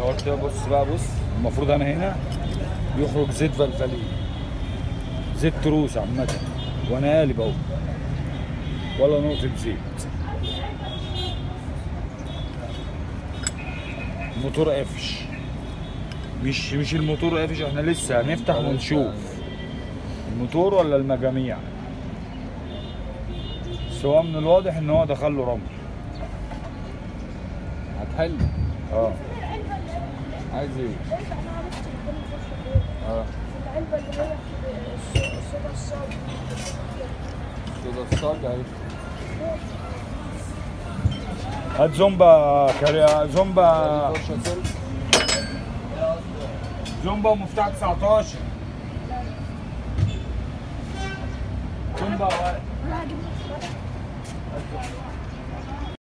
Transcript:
قلت بص بقى بص المفروض انا هنا يخرج زيت فلفلين زيت تروس عامة وانا قالب اهو ولا نقطة زيت الموتور قافش مش مش الموتور قافش احنا لسه هنفتح ونشوف الموتور ولا المجاميع بس هو من الواضح ان هو دخل له رمل هتحل اه عايز ايه؟ اه العلبة اللي هي الصودا الصاج كده الصاج اهي هات زومبا كري... زومبا فرشه سلك زومبا ومفتاح 19 زومبا و- انا هجيب لك